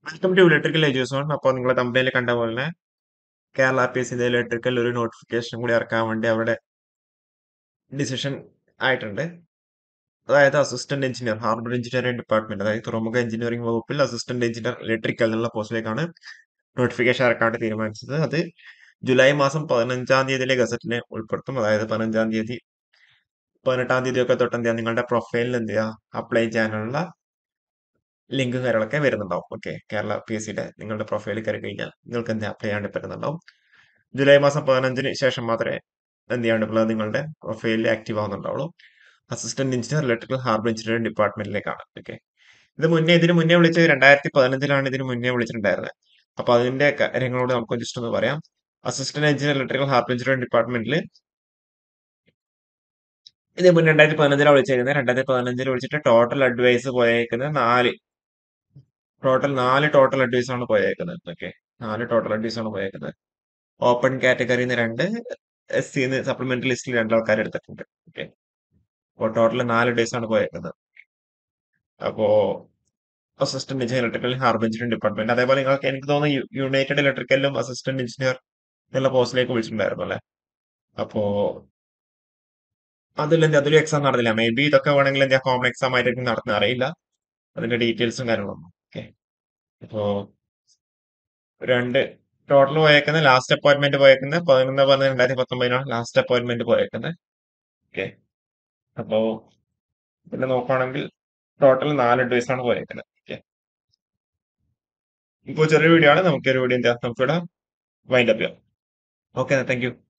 welcome to electrical EduZone അപ്പോൾ നിങ്ങൾ തമ്പനയിൽ കണ്ട പോലെ തന്നെ കേരള പി എസ് സിന്റെ ഇലക്ട്രിക്കൽ ഒരു നോട്ടിഫിക്കേഷൻ കൂടി ഇറക്കാൻ വേണ്ടി അവിടെ ഡിസിഷൻ ആയിട്ടുണ്ട് അതായത് assistant engineer harbour engineering department അതായത് തുറമുഖ എഞ്ചിനീയറിംഗ് വകുപ്പിൽ അസിസ്റ്റന്റ് എഞ്ചിനീയർ ഇലക്ട്രിക്കൽ എന്നുള്ള പോസ്റ്റിലേക്കാണ് നോട്ടിഫിക്കേഷൻ ഇറക്കാണ്ട് തീരുമാനിച്ചത് അത് ജൂലൈ മാസം പതിനഞ്ചാം തീയതിയിലെ ഗസറ്റിനെ ഉൾപ്പെടുത്തും അതായത് പതിനഞ്ചാം തീയതി പതിനെട്ടാം തീയതി ഒക്കെ തൊട്ട് എന്ത് ചെയ്യാം നിങ്ങളുടെ പ്രൊഫൈലിൽ എന്ത് ചെയ്യുക അപ്ലൈ ചെയ്യാനുള്ള ലിങ്കും കാര്യങ്ങളൊക്കെ വരുന്നുണ്ടാവും ഓക്കെ കേരള പി എസ് സിയുടെ നിങ്ങളുടെ പ്രൊഫൈലിൽ കയറി കഴിഞ്ഞാൽ നിങ്ങൾക്ക് എന്ത് അപ്ലൈ ചെയ്യാൻ പറ്റുന്നുണ്ടാവും ജൂലൈ മാസം പതിനഞ്ചിന് ശേഷം മാത്രമേ എന്ത് ചെയ്യാൻ പറ്റുള്ളൂ നിങ്ങളുടെ പ്രൊഫൈലിൽ ആക്റ്റീവ് ആവുന്നുണ്ടാവുള്ളൂ assistant engineer electrical harbour engineering ഡിപ്പാർട്ട്മെന്റിലേക്കാണ് ഓക്കെ ഇത് മുന്നേ ഇതിന് മുന്നേ വിളിച്ചത് രണ്ടായിരത്തി പതിനഞ്ചിലാണ് ഇതിന് മുന്നേ വിളിച്ചിട്ടുണ്ടായിരുന്നത് അപ്പൊ അതിന്റെ കാര്യങ്ങളോട് നമുക്ക് ജസ്റ്റ് ഒന്ന് പറയാം assistant engineer electrical harbour engineering ഡിപ്പാർട്ട്മെന്റിൽ ഇത് മുന്നേ രണ്ടായിരത്തി പതിനഞ്ചിലാണ് വിളിച്ചിരുന്നത് രണ്ടായിരത്തി പതിനഞ്ചിൽ വിളിച്ചിട്ട് ടോട്ടൽ അഡ്വൈസ് പോയേക്കുന്നത് നാല് ടോട്ടൽ നാല് ടോട്ടൽ അഡ്വൈസ് ആണ് പോയേക്കുന്നത് ഓക്കെ നാല് ടോട്ടൽ അഡ്വൈസ് ആണ് പോയേക്കുന്നത് ഓപ്പൺ കാറ്റഗറിയിൽ നിന്ന് രണ്ട് എസ് സിന്ന് സപ്ലിമെന്ററി ലിസ്റ്റിൽ രണ്ട് ആൾക്കാർ എടുത്തിട്ടുണ്ട് ഓക്കെ അപ്പോൾ ടോട്ടൽ നാല് ഡേയ്സ് ആണ് പോയേക്കുന്നത് അപ്പോ assistant engineer electrical harbour engineering department അതേപോലെ നിങ്ങൾക്ക് എനിക്ക് തോന്നുന്നു യു- യുണൈറ്റഡ് ഇലക്ട്രിക്കലിലും അസിസ്റ്റന്റ് എഞ്ചിനീയർ എന്നുള്ള പോസ്റ്റിലേക്ക് വിളിച്ചിട്ടുണ്ടായിരുന്നു അല്ലെ അപ്പോ അതിലെന്താ അതിലും എക്സാം നടന്നില്ല മേ ബി ഇതൊക്കെ വേണമെങ്കിൽ എന്താ കോമൺ എക്സാം ആയിരിക്കും നടത്തുന്നത് അറിയില്ല അതിന്റെ ഡീറ്റെയിൽസും കാര്യങ്ങളൊന്നും ഓക്കെ അപ്പോ രണ്ട് ടോട്ടൽ പോയേക്കുന്നത് ലാസ്റ്റ് അപ്പോയിന്റ്മെന്റ് പോയേക്കുന്നത് പതിനൊന്ന് പതിനൊന്ന് രണ്ടായിരത്തി പത്തൊമ്പതിനാണ് ലാസ്റ്റ് അപ്പോയിന്റ്മെന്റ് പോയേക്കുന്നത് ഓക്കെ അപ്പോ പിന്നെ നോക്കുകയാണെങ്കിൽ ടോട്ടൽ നാല് അഡ്വൈസ് ആണ് പോയേക്കുന്നത് ഓക്കെ ഇപ്പോൾ ചെറിയ വീഡിയോ ആണ് നമുക്ക് ഒരു വീഡിയോ എന്താ നമുക്കിവിടെ വൈൻഡ് അപ്പ് ചെയ്യാം ഓക്കെ താങ്ക് യു